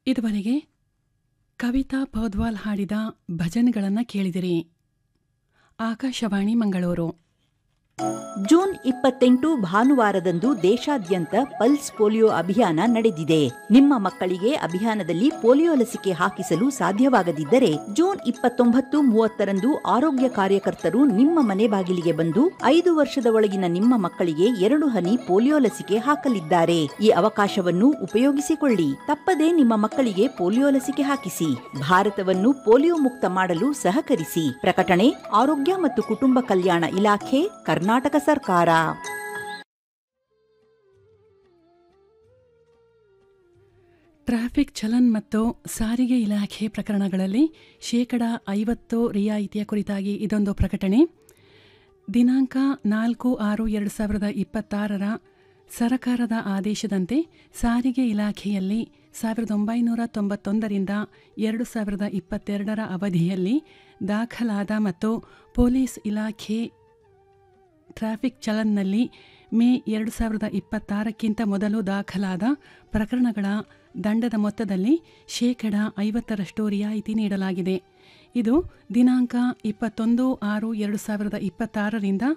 ಇದುವರೆಗೆ ಕವಿತಾ ಪೌದ್ವಾಲ್ ಹಾಡಿದ ಭಜನ್ಗಳನ್ನು ಕೇಳಿದಿರಿ ಆಕಾಶವಾಣಿ ಮಂಗಳೂರು ಜೂನ್ ಇಪ್ಪತ್ತೆಂಟು ಭಾನುವಾರದಂದು ದೇಶಾದ್ಯಂತ ಪಲ್ಸ್ ಪೋಲಿಯೋ ಅಭಿಯಾನ ನಡೆದಿದೆ ನಿಮ್ಮ ಮಕ್ಕಳಿಗೆ ಅಭಿಯಾನದಲ್ಲಿ ಪೋಲಿಯೋ ಲಸಿಕೆ ಹಾಕಿಸಲು ಸಾಧ್ಯವಾಗದಿದ್ದರೆ ಜೂನ್ ಇಪ್ಪತ್ತೊಂಬತ್ತು ಮೂವತ್ತರಂದು ಆರೋಗ್ಯ ಕಾರ್ಯಕರ್ತರು ನಿಮ್ಮ ಮನೆ ಬಾಗಿಲಿಗೆ ಬಂದು ಐದು ವರ್ಷದ ಒಳಗಿನ ನಿಮ್ಮ ಮಕ್ಕಳಿಗೆ ಎರಡು ಹನಿ ಪೋಲಿಯೋ ಲಸಿಕೆ ಹಾಕಲಿದ್ದಾರೆ ಈ ಅವಕಾಶವನ್ನು ಉಪಯೋಗಿಸಿಕೊಳ್ಳಿ ತಪ್ಪದೇ ನಿಮ್ಮ ಮಕ್ಕಳಿಗೆ ಪೋಲಿಯೋ ಲಸಿಕೆ ಹಾಕಿಸಿ ಭಾರತವನ್ನು ಪೋಲಿಯೋ ಮುಕ್ತ ಮಾಡಲು ಸಹಕರಿಸಿ ಪ್ರಕಟಣೆ ಆರೋಗ್ಯ ಮತ್ತು ಕುಟುಂಬ ಕಲ್ಯಾಣ ಇಲಾಖೆ ಕರ್ನಾಟಕ ಸರ್ಕಾರ ಟ್ರಾಫಿಕ್ ಚಲನ್ ಮತ್ತು ಸಾರಿಗೆ ಇಲಾಖೆ ಪ್ರಕರಣಗಳಲ್ಲಿ ಶೇಕಡ ಐವತ್ತು ರಿಯಾಯಿತಿಯ ಕುರಿತಾಗಿ ಇದೊಂದು ಪ್ರಕಟಣೆ ದಿನಾಂಕ ನಾಲ್ಕು ಆರು ಎರಡು ಸಾವಿರದ ಇಪ್ಪತ್ತಾರರ ಸರಕಾರದ ಆದೇಶದಂತೆ ಸಾರಿಗೆ ಇಲಾಖೆಯಲ್ಲಿ ಸಾವಿರದ ಒಂಬೈನೂರ ತೊಂಬತ್ತೊಂದರಿಂದ ಎರಡು ಸಾವಿರದ ಇಪ್ಪತ್ತೆರಡರ ಅವಧಿಯಲ್ಲಿ ದಾಖಲಾದ ಮತ್ತು ಪೊಲೀಸ್ ಇಲಾಖೆ ಟ್ರಾಫಿಕ್ ಚಲನ್ನಲ್ಲಿ ಮೇ ಎರಡು ಸಾವಿರದ ಇಪ್ಪತ್ತಾರಕ್ಕಿಂತ ಮೊದಲು ದಾಖಲಾದ ಪ್ರಕರಣಗಳ ದಂಡದ ಮೊತ್ತದಲ್ಲಿ ಶೇಕಡ ಐವತ್ತರಷ್ಟು ರಿಯಾಯಿತಿ ನೀಡಲಾಗಿದೆ ಇದು ದಿನಾಂಕ ಇಪ್ಪತ್ತೊಂದು ಆರು ಎರಡು ಸಾವಿರದ ಇಪ್ಪತ್ತಾರರಿಂದ